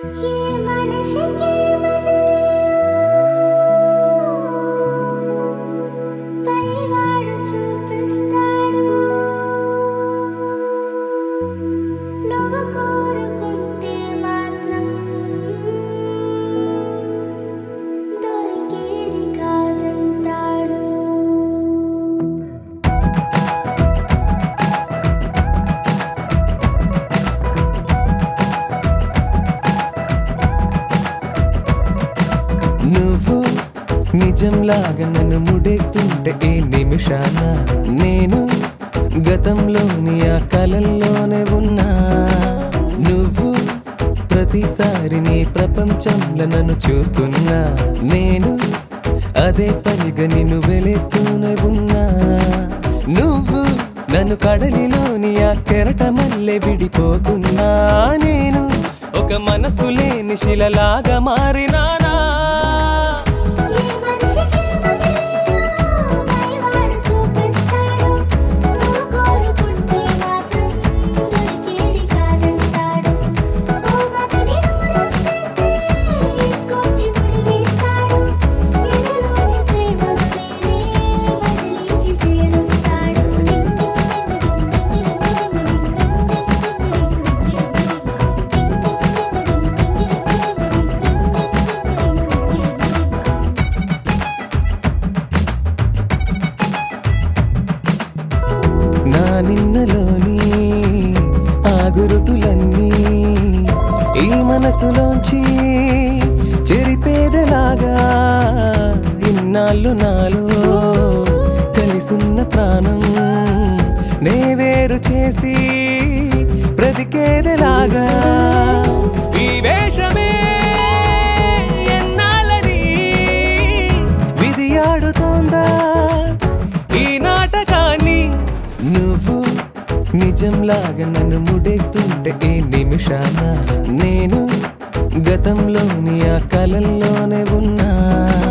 ఏ మనిషికి మజిలీయో పైవాడు చూపిస్తాడు నువ్వు కోరుకుంటే మాత్రం దొరికేది కాదంటాడు నువ్వు నిజంలాగా నన్ను ముడేస్తుంటే ఏ నిమిషాన నేను గతంలోని ఆ కలల్లోనే ఉన్నా నువ్వు ప్రతిసారి నీ ప్రపంచంలో నన్ను చూస్తున్నా నేను అదే పనిగా నిన్ను వెలేస్తూనే ఉన్నా నువ్వు నన్ను కడలిలోని ఆ కెరట మల్లె విడిపోకున్నా నేను ఒక మనసు లేని శిలలాగా మారినానా ఏ మనిషికి మజిలీయో పైవాడు చూపిస్తాడు నువ్వు కోరుకుంటే మాత్రం దొరికేది కాదంటాడు ఓ మగని దూరం చేస్తే ఇంకోటి ముడివేస్తాడు ఎదలోని ప్రేమను వేరే మజిలీకి చేరుస్తాడు నా నిన్నలోని ఆ గురుతులన్నీ ఈ మనసులోంచి చెరిపేదలాగా ఇన్నాళ్ళు నాలో కలిసున్న ప్రాణం నే వేరు చేసి బ్రతికేదెలాగా ఈ వేషమే ఎన్నాళ్ళని విధి ఆడుతోందా ఈ నాటకాన్ని నువ్వు నిజంలాగా నన్ను ముడేస్తుంటే ఏ నిమిషాన నేను గతంలోని ఆ కలల్లోనే ఉన్నా